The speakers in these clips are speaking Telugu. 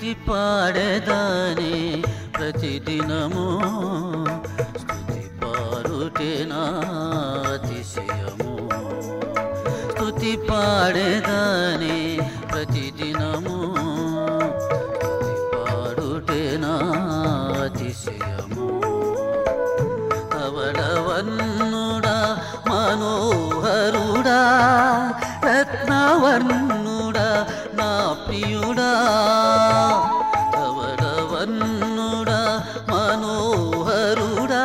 స్తుతి పాడేదాని ప్రతిదినము స్తుతి పాడుటేనా అతిశయము స్తుతి పాడేదాని ప్రతిదినము స్తుతి పాడుటేనా అతిశయము కవలవర్ణుడా మనోహరుడా రత్నవర్ణుడా నా ప్రియుడా కవలవర్ణుడా మనోహరుడా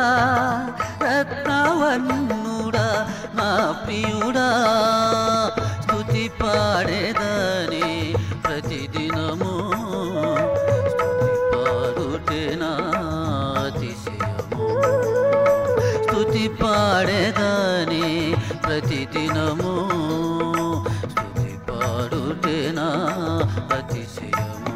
రత్నవర్ణుడా నా ప్రియుడా స్తుతి పాడేదని ప్రతిదినము స్తుతి పాడుటేనా అతిశయము స్తుతి పాడేదాని ప్రతిదినము స్తుతి పాడుటేనా అతిశయము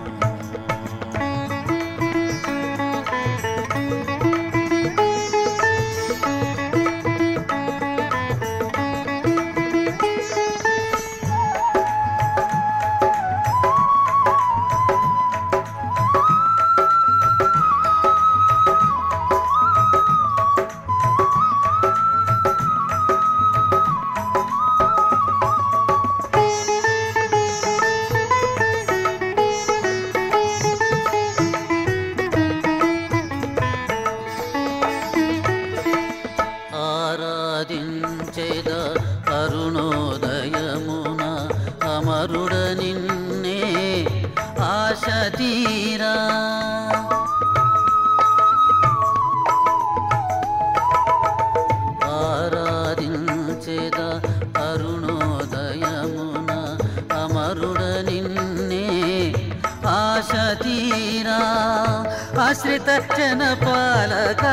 ఆరాధించేద అరుణోదయమున అమరుడ నిన్నే ఆశ తీరా ఆరాధించేద అరుణోదయమున అమరుడ నిన్నే ఆశ తీరా ఆశ్రిత జన పాలకా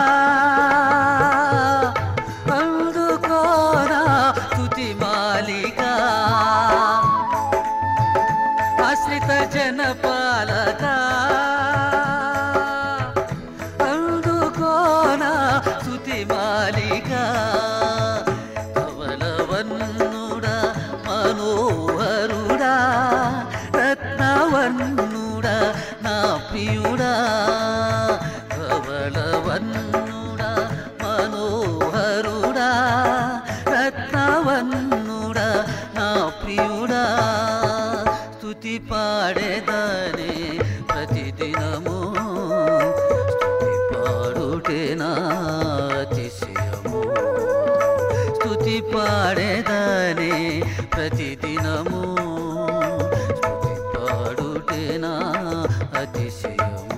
అందుకోరా తుతి మాలికా ఆశ్రిత జన పాలకా అందుకోనా తుతి మాలికా కవలవన్నుడా మనోహరుడా రత్నవన్నుడా నా ప్రియుడా కవలవన్నుడా మనోహరుడా రత్నవన్నుడా నా ప్రియుడా స్తుతి పాడేదాని ప్రతిదినము స్తుతి పాడుటేనా అతిశయము స్తుతి పాడేదాని ప్రతిదినము స్తుతి పాడుటేనా అతిశయము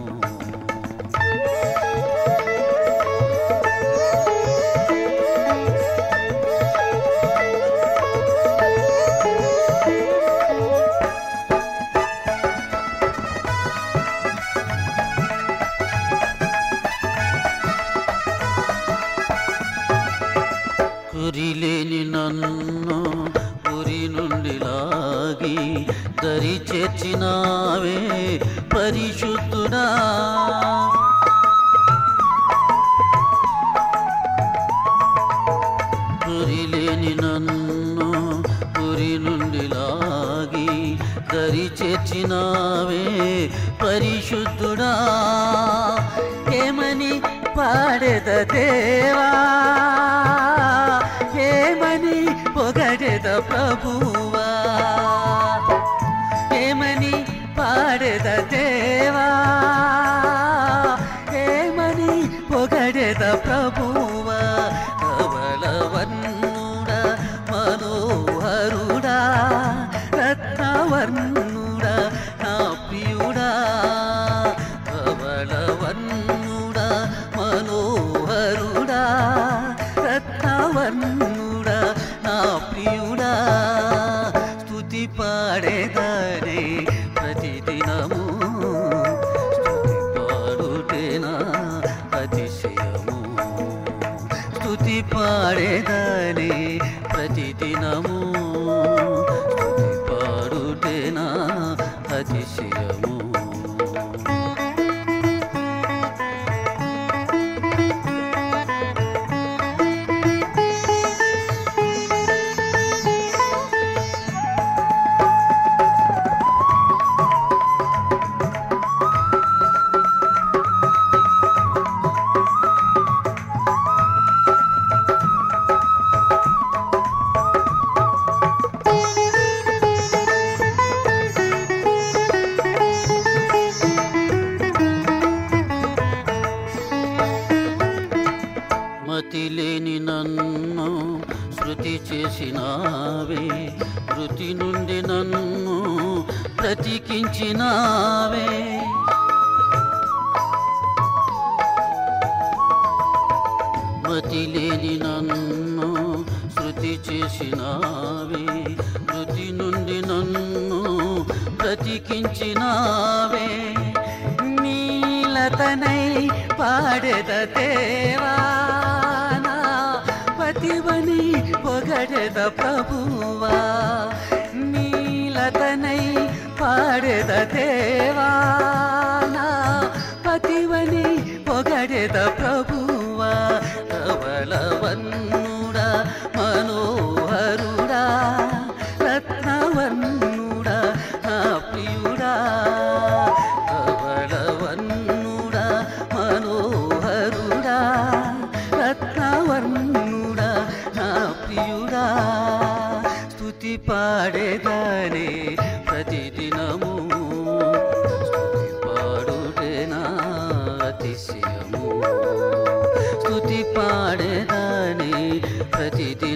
కురిలేని నన్ను ఉరి నుండి లాగి దరి చేర్చినావే పరిశుద్ధుడా కురిలేని నన్ను ఉరి నుండి లాగి దరి చేర్చినావే పరిశుద్ధుడా ఏమని పాడెద దేవా ఏమని పొగడెద ప్రభువా ఏమని పాడెద దేవా ఏమని పొగడెద ప్రభువా కవలవన్నుడా మనోహరుడా రత్నవర్ణుడా నా ప్రియుడా కవలవన్నుడా మనోహరుడా రత్నవర్ణుడా నా ప్రియుడా స్తుతి పాడేదానే ప్రతిదినము స్తుతి పాడుటేనా అతిశయము స్తుతి పాడేదానే ప్రతిదినము స్తుతి పాడుటేనా అతిశయము అని నన్ను శృతి చేసినావే మృతి నుండి నన్ను బ్రతికించినావే నీలతనై పాడెద దేవానా పతివని పొగడెద ప్రభువా నీలతనై పాడెద దేవానా పతివని పొగడెద ప్రభువా ధవళవన్నుడా మనోహరుడా రత్నవన్నుడా నా ప్రియుడా ధవళవన్నుడా మనోహరుడా రత్నవర్ణుడా నా ప్రియుడా స్తుతి పాడేదానే ప్రతిదినము స్తుతి పాడుటే నా అతిశయము స్తుతి పాడేదానే ప్రతిదిన